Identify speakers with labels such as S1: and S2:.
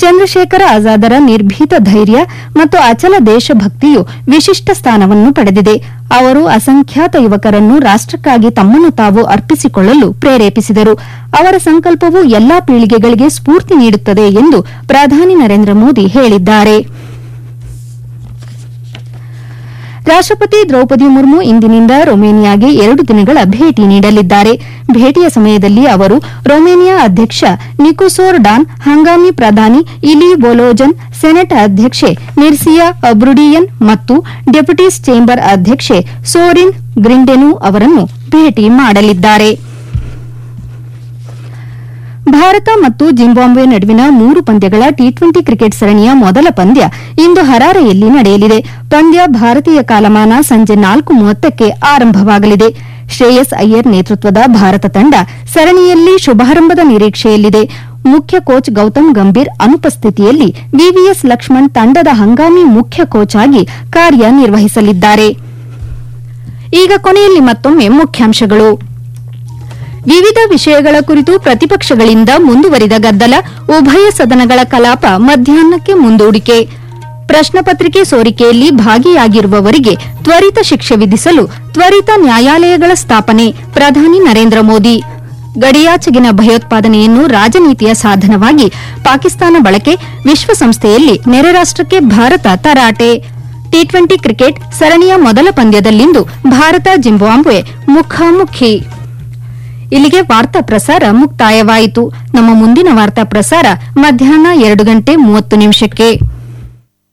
S1: ಚಂದ್ರಶೇಖರ ಆಜಾದರ ನಿರ್ಭೀತ ಧೈರ್ಯ ಮತ್ತು ಅಚಲ ದೇಶಭಕ್ತಿಯು ವಿಶಿಷ್ಟ ಸ್ಥಾನವನ್ನು ಪಡೆದಿದೆ ಅವರು ಅಸಂಖ್ಯಾತ ಯುವಕರನ್ನು ರಾಷ್ಟಕ್ಕಾಗಿ ತಮ್ಮನ್ನು ತಾವು ಅರ್ಪಿಸಿಕೊಳ್ಳಲು ಪ್ರೇರೇಪಿಸಿದರು ಅವರ ಸಂಕಲ್ಪವು ಎಲ್ಲಾ ಪೀಳಿಗೆಗಳಿಗೆ ಸ್ಫೂರ್ತಿ ನೀಡುತ್ತದೆ ಎಂದು ಪ್ರಧಾನಿ ನರೇಂದ್ರ ಮೋದಿ ಹೇಳಿದ್ದಾರೆ ರಾಷ್ಟಪತಿ ದ್ರೌಪದಿ ಮುರ್ಮು ಇಂದಿನಿಂದ ರೊಮೇನಿಯಾಗೆ ಎರಡು ದಿನಗಳ ಭೇಟಿ ನೀಡಲಿದ್ದಾರೆ ಭೇಟಿಯ ಸಮಯದಲ್ಲಿ ಅವರು ರೊಮೇನಿಯಾ ಅಧ್ಯಕ್ಷ ನಿಕೋಸೋರ್ ಡಾನ್ ಹಂಗಾಮಿ ಪ್ರಧಾನಿ ಇಲಿ ಬೊಲೋಜನ್ ಸೆನೆಟ್ ಅಧ್ಯಕ್ಷೆ ನಿರ್ಸಿಯಾ ಅಬ್ರುಡಿಯನ್ ಮತ್ತು ಡೆಪ್ಯೂಟೀಸ್ ಚೇಂಬರ್ ಅಧ್ಯಕ್ಷೆ ಸೋರಿನ್ ಗ್ರಿಂಡೆನು ಅವರನ್ನು ಭೇಟಿ ಮಾಡಲಿದ್ದಾರೆ ಭಾರತ ಮತ್ತು ಜಿಂಬಾಬ್ವೆ ನಡುವಿನ ಮೂರು ಪಂದ್ಯಗಳ ಟಿ ಟ್ವೆಂಟಿ ಕ್ರಿಕೆಟ್ ಸರಣಿಯ ಮೊದಲ ಪಂದ್ಯ ಇಂದು ಹರಾರೆಯಲ್ಲಿ ನಡೆಯಲಿದೆ ಪಂದ್ಯ ಭಾರತೀಯ ಕಾಲಮಾನ ಸಂಜೆ ನಾಲ್ಕು ಮೂವತ್ತಕ್ಕೆ ಆರಂಭವಾಗಲಿದೆ ಶ್ರೇಯಸ್ ಅಯ್ಯರ್ ನೇತೃತ್ವದ ಭಾರತ ತಂಡ ಸರಣಿಯಲ್ಲಿ ಶುಭಾರಂಭದ ನಿರೀಕ್ಷೆಯಲ್ಲಿದೆ ಮುಖ್ಯ ಕೋಚ್ ಗೌತಮ್ ಗಂಭೀರ್ ಅನುಪಸ್ಥಿತಿಯಲ್ಲಿ ವಿವಿಎಸ್ ಲಕ್ಷ್ಮಣ್ ತಂಡದ ಹಂಗಾಮಿ ಮುಖ್ಯ ಕೋಚ್ ಆಗಿ ಕಾರ್ಯನಿರ್ವಹಿಸಲಿದ್ದಾರೆ ಈಗ ಕೊನೆಯಲ್ಲಿ ಮತ್ತೊಮ್ಮೆ ಮುಖ್ಯಾಂಶಗಳು ವಿವಿಧ ವಿಷಯಗಳ ಕುರಿತು ಪ್ರತಿಪಕ್ಷಗಳಿಂದ ಮುಂದುವರಿದ ಗದ್ದಲ ಉಭಯ ಸದನಗಳ ಕಲಾಪ ಮಧ್ಯಾಹ್ನಕ್ಕೆ ಮುಂದೂಡಿಕೆ ಪ್ರಶ್ನಪತ್ರಿಕೆ ಸೋರಿಕೆಯಲ್ಲಿ ಭಾಗಿಯಾಗಿರುವವರಿಗೆ ತ್ವರಿತ ಶಿಕ್ಷೆ ವಿಧಿಸಲು ತ್ವರಿತ ನ್ಯಾಯಾಲಯಗಳ ಸ್ಥಾಪನೆ ಪ್ರಧಾನಿ ನರೇಂದ್ರ ಮೋದಿ ಗಡಿಯಾಚೆಗಿನ ಭಯೋತ್ಪಾದನೆಯನ್ನು ರಾಜನೀತಿಯ ಸಾಧನವಾಗಿ ಪಾಕಿಸ್ತಾನ ಬಳಕೆ ವಿಶ್ವಸಂಸ್ಥೆಯಲ್ಲಿ ನೆರೆ ರಾಷ್ಟಕ್ಕೆ ಭಾರತ ತರಾಟೆ ಟಿ ಟ್ವೆಂಟಿ ಕ್ರಿಕೆಟ್ ಸರಣಿಯ ಮೊದಲ ಪಂದ್ಯದಲ್ಲಿಂದು ಭಾರತ ಜಿಂಬಾಬ್ವೆ ಮುಖಾಮುಖಿ ಇಲ್ಲಿಗೆ ವಾರ್ತಾ ಪ್ರಸಾರ ಮುಕ್ತಾಯವಾಯಿತು ನಮ್ಮ ಮುಂದಿನ ವಾರ್ತಾ ಪ್ರಸಾರ ಮಧ್ಯಾಹ್ನ ಎರಡು ಗಂಟೆ ಮೂವತ್ತು ನಿಮಿಷಕ್ಕೆ